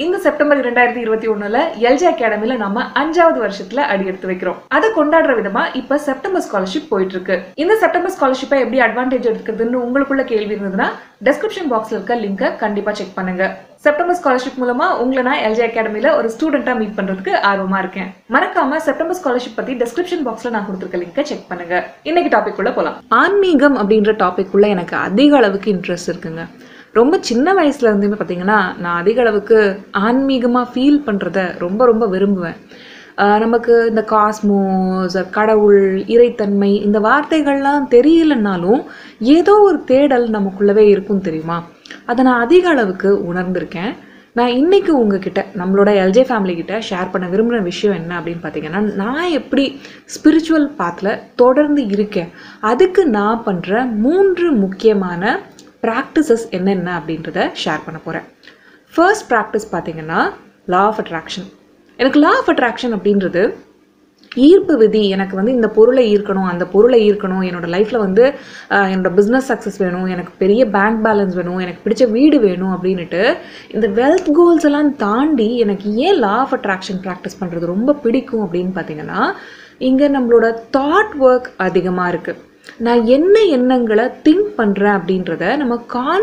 இந்த செப்டம்பர் இரண்டாயிரத்தி இருபத்தி ஒண்ணுல எல்ஜி அகாடமில நம்ம அஞ்சாவது வருஷத்துல அடி எடுத்து வைக்கிறோம் அதை கொண்டாடுற விதமா இப்ப செப்டம்பர் ஸ்காலர்ஷிப் போயிட்டு இருக்கு இந்த செப்டம்பர் ஸ்காலர்ஷிப்பை எப்படி அட்வான்டேஜ் எடுக்கிறதுன்னு உங்களுக்குள்ள கேள்வி இருந்ததுன்னா டெஸ்கிரிப்ஷன் பாக்ஸ்ல இருக்க லிங்கை கண்டிப்பா செக் பண்ணுங்க செப்டம்பர் ஸ்காலர்ஷிப் மூலமா உங்களை நான் எல்ஜி அகாடமில ஒரு ஸ்டூடெண்டா மீட் பண்றதுக்கு ஆர்வமா இருக்கேன் மறக்காம செப்டம்பர் ஸ்காலர்ஷிப் பத்தி டெஸ்கிரிப்ஷன் பாக்ஸ்ல நான் கொடுத்துருக்க லிங்கை செக் பண்ணுங்க இன்னைக்கு டாபிக் உள்ள போலாம் ஆன்மீகம் அப்படின்ற டாபிக் உள்ள எனக்கு அதிக அளவுக்கு இன்ட்ரெஸ்ட் இருக்குங்க ரொம்ப சின்ன வயசுல இருந்துமே பார்த்தீங்கன்னா நான் அதிக அளவுக்கு ஆன்மீகமாக ஃபீல் பண்ணுறத ரொம்ப ரொம்ப விரும்புவேன் ஆஹ் நமக்கு இந்த காஸ்மோஸ் கடவுள் இறைத்தன்மை இந்த வார்த்தைகள்லாம் தெரியலனாலும் ஏதோ ஒரு தேடல் நமக்குள்ளவே இருக்கும் தெரியுமா அதை நான் அதிக அளவுக்கு உணர்ந்திருக்கேன் நான் இன்னைக்கு உங்ககிட்ட நம்மளோட எல்ஜே ஃபேமிலி கிட்ட ஷேர் பண்ண விரும்புகிற விஷயம் என்ன அப்படின்னு பார்த்தீங்கன்னா நான் எப்படி ஸ்பிரிச்சுவல் பாத்தில் தொடர்ந்து இருக்கேன் அதுக்கு நான் பண்ணுற மூன்று முக்கியமான ப்ராக்டிசஸ் என்னென்ன அப்படின்றத ஷேர் பண்ண போகிறேன் ஃபர்ஸ்ட் ப்ராக்டிஸ் பார்த்தீங்கன்னா லா ஆஃப் அட்ராக்ஷன் எனக்கு லா ஆஃப் அட்ராக்ஷன் அப்படின்றது ஈர்ப்பு விதி எனக்கு வந்து இந்த பொருளை ஈர்க்கணும் அந்த பொருளை ஈர்க்கணும் என்னோட லைஃப்பில் வந்து ஆஹ், என்னோட பிஸ்னஸ் சக்ஸஸ் வேணும் எனக்கு பெரிய பேங்க் பேலன்ஸ் வேணும் எனக்கு பிடிச்ச வீடு வேணும் அப்படின்னுட்டு இந்த வெல்த் கோல்ஸ் எல்லாம் தாண்டி எனக்கு ஏன் லா ஆஃப் அட்ராக்ஷன் ப்ராக்டிஸ் பண்ணுறது ரொம்ப பிடிக்கும் அப்படின்னு பார்த்தீங்கன்னா இங்கே நம்மளோட தாட் ஒர்க் அதிகமாக இருக்குது நான் என்ன எண்ணங்களை திங்க் பண்ணுறேன் அப்படின்றத நம்ம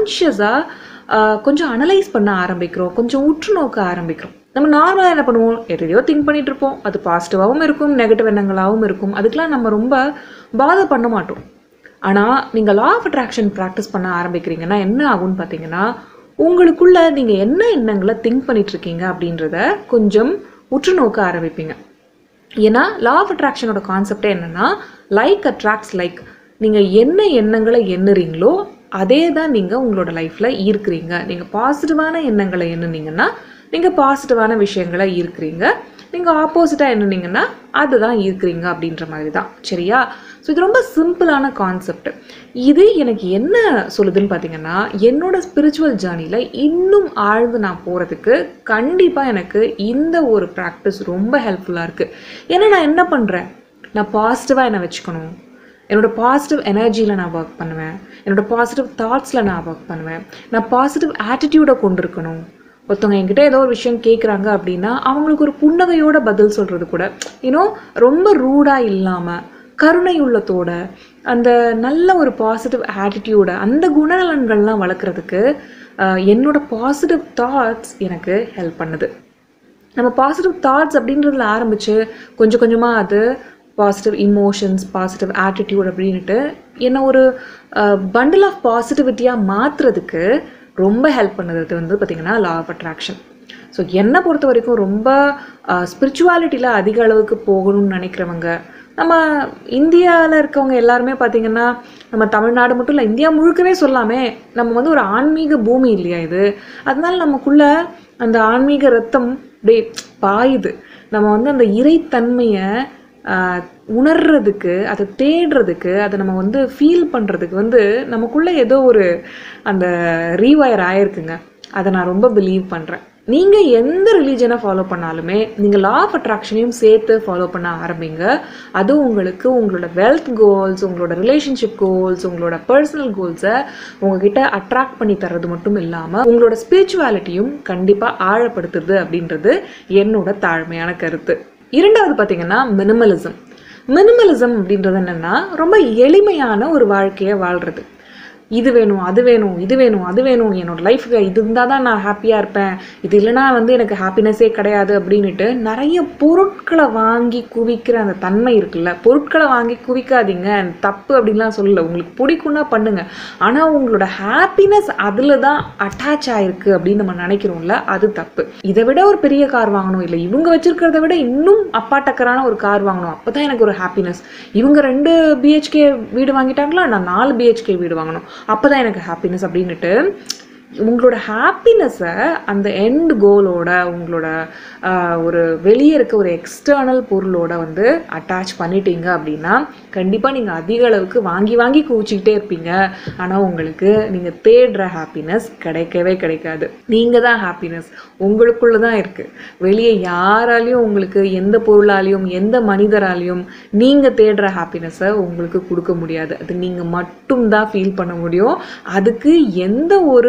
கான்ஷியஸாக கொஞ்சம் அனலைஸ் பண்ண ஆரம்பிக்கிறோம் கொஞ்சம் உற்று நோக்க ஆரம்பிக்கிறோம் நம்ம நார்மலாக என்ன பண்ணுவோம் எதையோ திங்க் பண்ணிட்டு இருப்போம் அது பாசிட்டிவாகவும் இருக்கும் நெகட்டிவ் எண்ணங்களாகவும் இருக்கும் அதுக்கெலாம் நம்ம ரொம்ப பாதை பண்ண மாட்டோம் ஆனால் நீங்கள் லா ஆஃப் அட்ராக்ஷன் ப்ராக்டிஸ் பண்ண ஆரம்பிக்கிறீங்கன்னா என்ன ஆகும்னு பார்த்தீங்கன்னா உங்களுக்குள்ள நீங்கள் என்ன எண்ணங்களை திங்க் பண்ணிட்டு இருக்கீங்க அப்படின்றத கொஞ்சம் உற்று நோக்க ஆரம்பிப்பீங்க ஏன்னா லா ஆஃப் அட்ராக்ஷனோட கான்செப்டே என்னன்னா லைக் அட்ராக்ட்ஸ் லைக் நீங்கள் என்ன எண்ணங்களை எண்ணுறீங்களோ அதே தான் நீங்கள் உங்களோட லைஃப்பில் ஈர்க்கிறீங்க நீங்கள் பாசிட்டிவான எண்ணங்களை எண்ணுனீங்கன்னா நீங்கள் பாசிட்டிவான விஷயங்களை ஈர்க்கிறீங்க நீங்கள் ஆப்போசிட்டாக எண்ணுனீங்கன்னா அதுதான் ஈர்க்கிறீங்க அப்படின்ற மாதிரி தான் சரியா ஸோ இது ரொம்ப சிம்பிளான கான்செப்ட் இது எனக்கு என்ன சொல்லுதுன்னு பார்த்தீங்கன்னா என்னோட ஸ்பிரிச்சுவல் ஜேர்னியில் இன்னும் ஆழ்ந்து நான் போகிறதுக்கு கண்டிப்பாக எனக்கு இந்த ஒரு ப்ராக்டிஸ் ரொம்ப ஹெல்ப்ஃபுல்லாக இருக்குது ஏன்னா நான் என்ன பண்ணுறேன் நான் பாசிட்டிவாக என்ன வச்சுக்கணும் என்னோட பாசிட்டிவ் எனர்ஜியில் நான் ஒர்க் பண்ணுவேன் என்னோட பாசிட்டிவ் தாட்ஸில் நான் ஒர்க் பண்ணுவேன் நான் பாசிட்டிவ் ஆட்டிடியூடை கொண்டு இருக்கணும் ஒருத்தவங்க என்கிட்ட ஏதோ ஒரு விஷயம் கேட்குறாங்க அப்படின்னா அவங்களுக்கு ஒரு புன்னகையோட பதில் சொல்கிறது கூட யூனோ ரொம்ப ரூடாக இல்லாமல் கருணை உள்ளத்தோட அந்த நல்ல ஒரு பாசிட்டிவ் ஆட்டிடியூட அந்த குணநலன்கள்லாம் வளர்க்குறதுக்கு ஆஹ், என்னோட பாசிட்டிவ் தாட்ஸ் எனக்கு ஹெல்ப் பண்ணுது நம்ம பாசிட்டிவ் தாட்ஸ் அப்படின்றதுல ஆரம்பித்து கொஞ்சம் கொஞ்சமாக அது பாசிட்டிவ் இமோஷன்ஸ் பாசிட்டிவ் ஆட்டிடியூட் அப்படின்ட்டு என்ன ஒரு பண்டில் ஆஃப் பாசிட்டிவிட்டியாக மாற்றுறதுக்கு ரொம்ப ஹெல்ப் பண்ணுறது வந்து பார்த்திங்கன்னா லா ஆஃப் அட்ராக்ஷன் ஸோ என்னை பொறுத்த வரைக்கும் ரொம்ப ஸ்பிரிச்சுவாலிட்டியில் அதிக அளவுக்கு போகணும்னு நினைக்கிறவங்க நம்ம இந்தியாவில் இருக்கவங்க எல்லாருமே பார்த்திங்கன்னா நம்ம தமிழ்நாடு மட்டும் இல்லை இந்தியா முழுக்கவே சொல்லாமே நம்ம வந்து ஒரு ஆன்மீக பூமி இல்லையா இது அதனால நமக்குள்ள அந்த ஆன்மீக ரத்தம் அப்படியே பாயுது நம்ம வந்து அந்த இறைத்தன்மையை ஆஹ், உணர்றதுக்கு அதை தேடுறதுக்கு அதை நம்ம வந்து ஃபீல் பண்ணுறதுக்கு வந்து நமக்குள்ள ஏதோ ஒரு அந்த ரீவயர் ஆயிருக்குங்க அதை நான் ரொம்ப பிலீவ் பண்ணுறேன் நீங்கள் எந்த ரிலீஜனை ஃபாலோ பண்ணாலுமே நீங்கள் லா ஆஃப் அட்ராக்ஷனையும் சேர்த்து ஃபாலோ பண்ண ஆரம்பிங்க அது உங்களுக்கு உங்களோட வெல்த் கோல்ஸ் உங்களோட ரிலேஷன்ஷிப் கோல்ஸ் உங்களோட பர்சனல் கோல்ஸை உங்ககிட்ட அட்ராக்ட் பண்ணி தர்றது மட்டும் இல்லாமல் உங்களோட ஸ்பிரிச்சுவாலிட்டியும் கண்டிப்பாக ஆழப்படுத்துது அப்படின்றது என்னோட தாழ்மையான கருத்து இரண்டாவது பார்த்தீங்கன்னா மினிமலிசம் மினிமலிசம் அப்படின்றது என்னென்னா ரொம்ப எளிமையான ஒரு வாழ்க்கையை வாழ்கிறது இது வேணும் அது வேணும் இது வேணும் அது வேணும் என்னோட லைஃப்க்கு இது இருந்தால் தான் நான் ஹாப்பியாக இருப்பேன் இது இல்லைனா வந்து எனக்கு ஹாப்பினஸ்ஸே கிடையாது அப்படின்னுட்டு நிறைய பொருட்களை வாங்கி குவிக்கிற அந்த தன்மை இருக்குல்ல பொருட்களை வாங்கி குவிக்காதீங்க தப்பு அப்படின்லாம் சொல்லல உங்களுக்கு பிடிக்கும்னா பண்ணுங்க ஆனால் உங்களோட ஹாப்பினஸ் அதில் தான் அட்டாச் ஆயிருக்கு அப்படின்னு நம்ம நினைக்கிறோம்ல அது தப்பு இதை விட ஒரு பெரிய கார் வாங்கணும் இல்லை இவங்க வச்சிருக்கிறத விட இன்னும் அப்பாட்டக்கரான ஒரு கார் வாங்கணும் அப்போ தான் எனக்கு ஒரு ஹாப்பினஸ் இவங்க ரெண்டு பிஹெச்கே வீடு வாங்கிட்டாங்களா நான் நாலு பிஹெச்கே வீடு வாங்கணும் அப்போ தான் எனக்கு ஹாப்பினஸ் அப்படின்னுட்டு உங்களோட ஹாப்பினஸை அந்த எண்ட் கோலோட உங்களோட ஆஹ், ஒரு வெளியே இருக்க ஒரு எக்ஸ்டர்னல் பொருளோட வந்து அட்டாச் பண்ணிட்டீங்க அப்படின்னா கண்டிப்பாக நீங்கள் அதிக அளவுக்கு வாங்கி வாங்கி குவிச்சிக்கிட்டே இருப்பீங்க ஆனால் உங்களுக்கு நீங்கள் தேடுற ஹாப்பினஸ் கிடைக்கவே கிடைக்காது நீங்கள் தான் ஹாப்பினஸ் உங்களுக்குள்ள தான் இருக்குது வெளியே யாராலையும் உங்களுக்கு எந்த பொருளாலையும் எந்த மனிதராலையும் நீங்கள் தேடுற ஹாப்பினஸை உங்களுக்கு கொடுக்க முடியாது அது நீங்கள் மட்டும்தான் ஃபீல் பண்ண முடியும் அதுக்கு எந்த ஒரு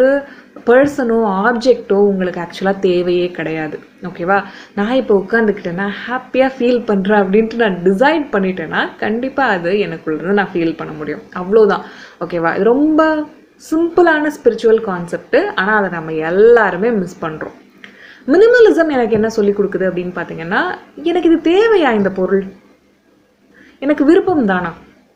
பர்சனோ ஆப்ஜெக்டோ உங்களுக்கு ஆக்சுவலாக தேவையே கிடையாது ஓகேவா நான் இப்போ உட்காந்துக்கிட்டேன்னா ஹாப்பியாக ஃபீல் பண்ணுறேன் அப்படின்ட்டு நான் டிசைட் பண்ணிட்டேன்னா கண்டிப்பாக அது எனக்குள்ளது நான் ஃபீல் பண்ண முடியும் அவ்வளோதான் ஓகேவா இது ரொம்ப சிம்பிளான ஸ்பிரிச்சுவல் கான்செப்ட் ஆனால் அதை நம்ம எல்லாருமே மிஸ் பண்ணுறோம் மினிமலிசம் எனக்கு என்ன சொல்லி கொடுக்குது அப்படின்னு பார்த்தீங்கன்னா எனக்கு இது தேவையா இந்த பொருள் எனக்கு விருப்பம் தானா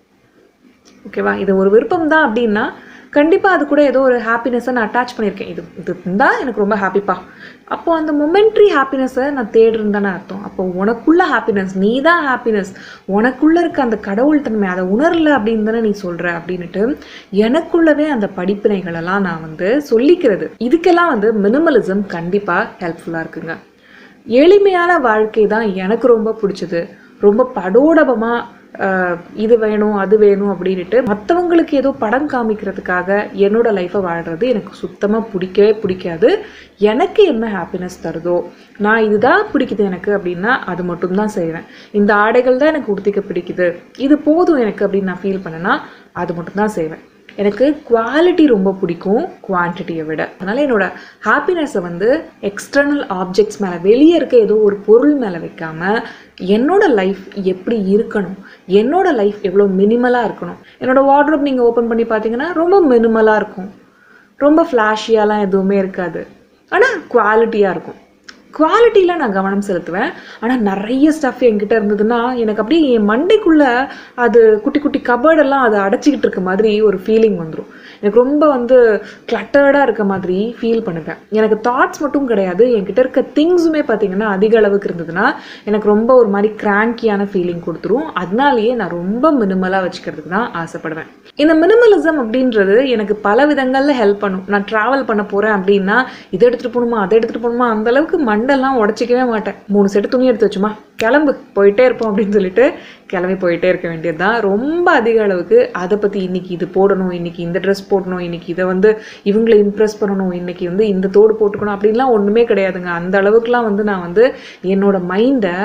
ஓகேவா இது ஒரு விருப்பம் தான் அப்படின்னா கண்டிப்பாக அது கூட ஏதோ ஒரு ஹாப்பினஸை நான் அட்டாச் பண்ணியிருக்கேன் இது இது இருந்தால் எனக்கு ரொம்ப ஹாப்பிப்பா அப்போ அந்த மொமெண்ட்ரி ஹாப்பினஸை நான் தேடுறேன்னு தானே அர்த்தம் அப்போ உனக்குள்ள ஹாப்பினஸ் நீ தான் ஹாப்பினஸ் உனக்குள்ள இருக்க அந்த கடவுள் தன்மை அதை உணரல அப்படின்னு தானே நீ சொல்கிற அப்படின்னுட்டு எனக்குள்ளவே அந்த படிப்பினைகளெல்லாம் நான் வந்து சொல்லிக்கிறது இதுக்கெல்லாம் வந்து மினிமலிசம் கண்டிப்பாக ஹெல்ப்ஃபுல்லாக இருக்குங்க எளிமையான வாழ்க்கை தான் எனக்கு ரொம்ப பிடிச்சது ரொம்ப படோடபமாக ஆஹ் இது வேணும் அது வேணும் அப்படின்ட்டு மற்றவங்களுக்கு ஏதோ படம் காமிக்கிறதுக்காக என்னோட லைஃப்பை வாழ்கிறது எனக்கு சுத்தமாக பிடிக்கவே பிடிக்காது எனக்கு என்ன ஹாப்பினஸ் தருதோ நான் இதுதான் பிடிக்குது எனக்கு அப்படின்னா அது மட்டும்தான் செய்வேன் இந்த ஆடைகள் தான் எனக்கு உடுத்திக்க பிடிக்குது இது போதும் எனக்கு அப்படின்னு நான் ஃபீல் பண்ணேன்னா அது மட்டும்தான் செய்வேன் எனக்கு குவாலிட்டி ரொம்ப பிடிக்கும் குவான்டிட்டியை விட அதனால் என்னோட ஹாப்பினஸை வந்து எக்ஸ்டர்னல் ஆப்ஜெக்ட்ஸ் மேலே வெளியே இருக்க ஏதோ ஒரு பொருள் மேலே வைக்காம என்னோட லைஃப் எப்படி இருக்கணும் என்னோட லைஃப் எவ்வளோ மினிமலாக இருக்கணும் என்னோட வார்ட்ரோப் நீங்கள் ஓப்பன் பண்ணி பார்த்தீங்கன்னா ரொம்ப மினிமலாக இருக்கும் ரொம்ப ஃப்ளாஷியாலாம் எதுவுமே இருக்காது ஆனால் குவாலிட்டியாக இருக்கும் குவாலிட்டியில் நான் கவனம் செலுத்துவேன் ஆனால் நிறைய ஸ்டஃப் என்கிட்ட இருந்ததுன்னா எனக்கு அப்படியே என் மண்டைக்குள்ளே அது குட்டி குட்டி கபர்டெல்லாம் அதை அடைச்சிக்கிட்டு இருக்க மாதிரி ஒரு ஃபீலிங் வந்துடும் எனக்கு ரொம்ப வந்து கிளட்டர்டாக இருக்க மாதிரி ஃபீல் பண்ணுவேன் எனக்கு தாட்ஸ் மட்டும் கிடையாது என்கிட்ட இருக்க திங்ஸுமே பார்த்தீங்கன்னா அதிக அளவுக்கு இருந்ததுன்னா எனக்கு ரொம்ப ஒரு மாதிரி கிராங்கியான ஃபீலிங் கொடுத்துரும் அதனாலேயே நான் ரொம்ப மினிமலாக வச்சுக்கிறதுக்கு தான் ஆசைப்படுவேன் இந்த மினிமலிசம் அப்படின்றது எனக்கு பல விதங்களில் ஹெல்ப் பண்ணும் நான் ட்ராவல் பண்ண போகிறேன் அப்படின்னா இதை எடுத்துகிட்டு போகணுமா அதை எடுத்துகிட்டு போகணுமா அந்த அளவுக்கு மண்டெல்லாம் உடச்சிக்கவே மாட்டேன் மூணு செட்டு துணி எடுத்து வச்சுமா கிளம்பு போயிட்டே இருப்போம் அப்படின்னு சொல்லிட்டு கிளம்பி போயிட்டே இருக்க வேண்டியது தான் ரொம்ப அதிக அளவுக்கு அதை பற்றி இன்னைக்கு இது போடணும் இன்னைக்கு இந்த ட்ரெஸ் போடணும் இன்னைக்கு இதை வந்து இவங்களை இம்ப்ரெஸ் பண்ணணும் இன்னைக்கு வந்து இந்த தோடு போட்டுக்கணும் அப்படின்லாம் ஒன்றுமே கிடையாதுங்க அந்த அளவுக்குலாம் வந்து நான் வந்து என்னோட மைண்டை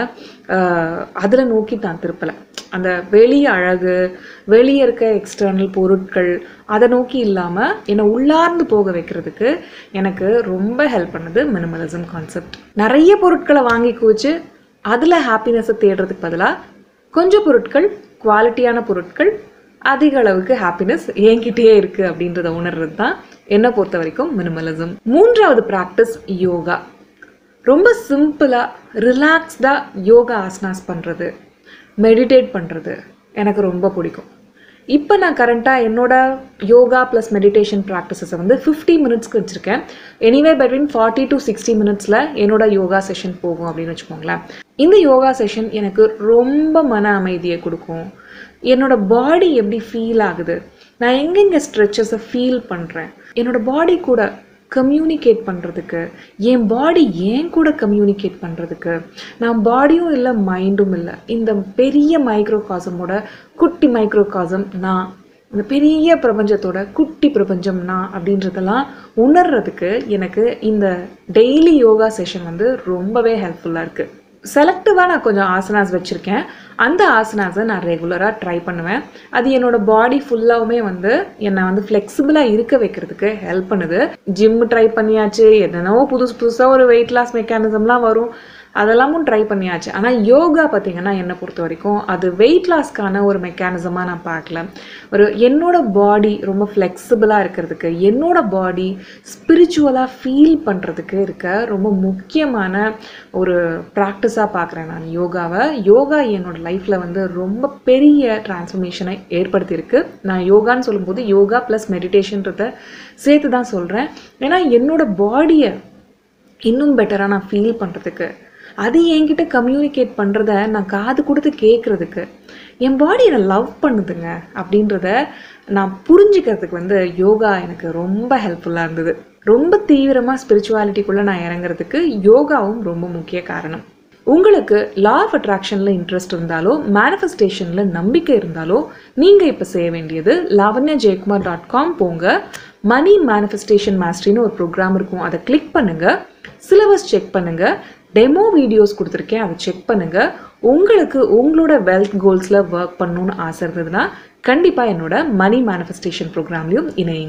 அதில் நோக்கி தான் திருப்பலை அந்த வெளி அழகு வெளியே இருக்க எக்ஸ்டர்னல் பொருட்கள் அதை நோக்கி இல்லாமல் என்னை உள்ளார்ந்து போக வைக்கிறதுக்கு எனக்கு ரொம்ப ஹெல்ப் பண்ணுது மினிமலிசம் கான்செப்ட் நிறைய பொருட்களை வாங்கி குவிச்சு அதில் ஹாப்பினஸை தேடுறதுக்கு பதிலாக கொஞ்சம் பொருட்கள் குவாலிட்டியான பொருட்கள் அதிக அளவுக்கு ஹாப்பினஸ் என்கிட்டயே இருக்குது அப்படின்றத உணர்றது தான் என்னை பொறுத்த வரைக்கும் மினிமலிசம் மூன்றாவது ப்ராக்டிஸ் யோகா ரொம்ப சிம்பிளாக ரிலாக்ஸ்டாக யோகா ஆசனாஸ் பண்ணுறது மெடிடேட் பண்ணுறது எனக்கு ரொம்ப பிடிக்கும் இப்போ நான் கரண்ட்டாக என்னோட யோகா ப்ளஸ் மெடிடேஷன் ப்ராக்டிசஸை வந்து ஃபிஃப்டி மினிட்ஸ்க்கு வச்சுருக்கேன் anyway between forty to sixty மினிட்ஸில் என்னோட யோகா செஷன் போகும் அப்படின்னு வச்சுக்கோங்களேன் இந்த யோகா செஷன் எனக்கு ரொம்ப மன அமைதியை கொடுக்கும் என்னோட பாடி எப்படி ஃபீல் ஆகுது நான் எங்கெங்கே ஸ்ட்ரெச்சஸை ஃபீல் பண்ணுறேன் என்னோட பாடி கூட கம்யூனிகேட் பண்ணுறதுக்கு என் பாடி ஏன் கூட கம்யூனிகேட் பண்ணுறதுக்கு நான் பாடியும் இல்லை மைண்டும் இல்லை இந்த பெரிய மைக்ரோ காசமோட குட்டி மைக்ரோ காசம் நான் இந்த பெரிய பிரபஞ்சத்தோட குட்டி பிரபஞ்சம் நான் அப்படின்றதெல்லாம் உணர்றதுக்கு எனக்கு இந்த டெய்லி யோகா செஷன் வந்து ரொம்பவே ஹெல்ப்ஃபுல்லாக இருக்குது செலக்டிவாக நான் கொஞ்சம் ஆசனாஸ் வச்சுருக்கேன் அந்த ஆசனாஸை நான் ரெகுலராக ட்ரை பண்ணுவேன் அது என்னோட பாடி ஃபுல்லாகவுமே வந்து என்னை வந்து ஃப்ளெக்சிபிளாக இருக்க வைக்கிறதுக்கு ஹெல்ப் பண்ணுது ஜிம் ட்ரை பண்ணியாச்சு என்னென்னவோ புதுசு புதுசாக ஒரு வெயிட் லாஸ் மெக்கானிசம்லாம் வரும் அதெல்லாமும் ட்ரை பண்ணியாச்சு ஆனால் யோகா பார்த்தீங்கன்னா என்னை பொறுத்த வரைக்கும் அது வெயிட் லாஸ்க்கான ஒரு மெக்கானிசமாக நான் பார்க்கல ஒரு என்னோட பாடி ரொம்ப ஃப்ளெக்சிபிளாக இருக்கிறதுக்கு என்னோட பாடி ஸ்பிரிச்சுவலாக ஃபீல் பண்ணுறதுக்கு இருக்க ரொம்ப முக்கியமான ஒரு ப்ராக்டிஸாக பார்க்குறேன் நான் யோகாவை யோகா என்னோட லைஃப்பில் வந்து ரொம்ப பெரிய டிரான்ஸ்ஃபர்மேஷனை ஏற்படுத்தியிருக்கு நான் யோகான்னு சொல்லும்போது யோகா ப்ளஸ் மெடிடேஷன்றதை சேர்த்து தான் சொல்கிறேன் ஏன்னா என்னோட பாடியை இன்னும் பெட்டராக நான் ஃபீல் பண்ணுறதுக்கு அது என்கிட்ட கம்யூனிகேட் பண்ணுறத நான் காது கொடுத்து கேட்குறதுக்கு என் பாடி என்னை லவ் பண்ணுதுங்க அப்படின்றத நான் புரிஞ்சுக்கிறதுக்கு வந்து யோகா எனக்கு ரொம்ப ஹெல்ப்ஃபுல்லாக இருந்தது ரொம்ப தீவிரமாக ஸ்பிரிச்சுவாலிட்டிக்குள்ளே நான் இறங்குறதுக்கு யோகாவும் ரொம்ப முக்கிய காரணம் உங்களுக்கு லா ஆஃப் அட்ராக்ஷனில் இன்ட்ரெஸ்ட் இருந்தாலோ மேனிஃபெஸ்டேஷனில் நம்பிக்கை இருந்தாலோ நீங்கள் இப்போ செய்ய வேண்டியது லாவண்யா ஜெயக்குமார் டாட் காம் போங்க மணி மேனிஃபெஸ்டேஷன் மாஸ்டரின்னு ஒரு ப்ரோக்ராம் இருக்கும் அதை கிளிக் பண்ணுங்கள் சிலபஸ் செக் பண்ணுங்கள் டெமோ வீடியோஸ் கொடுத்துருக்கேன் அதை செக் பண்ணுங்கள் உங்களுக்கு உங்களோட வெல்த் கோல்ஸில் ஒர்க் பண்ணணும்னு ஆசை இருந்ததுன்னா கண்டிப்பாக என்னோட மணி மேனிஃபெஸ்டேஷன் ப்ரோக்ராம்லையும் இணையுங்க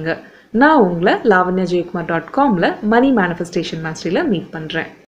நான் உங்களை லாவண்யா ஜெயக்குமார் டாட் காமில் மணி மேனிஃபெஸ்டேஷன் மாஸ்டரியில் மீட் பண்ணுறேன்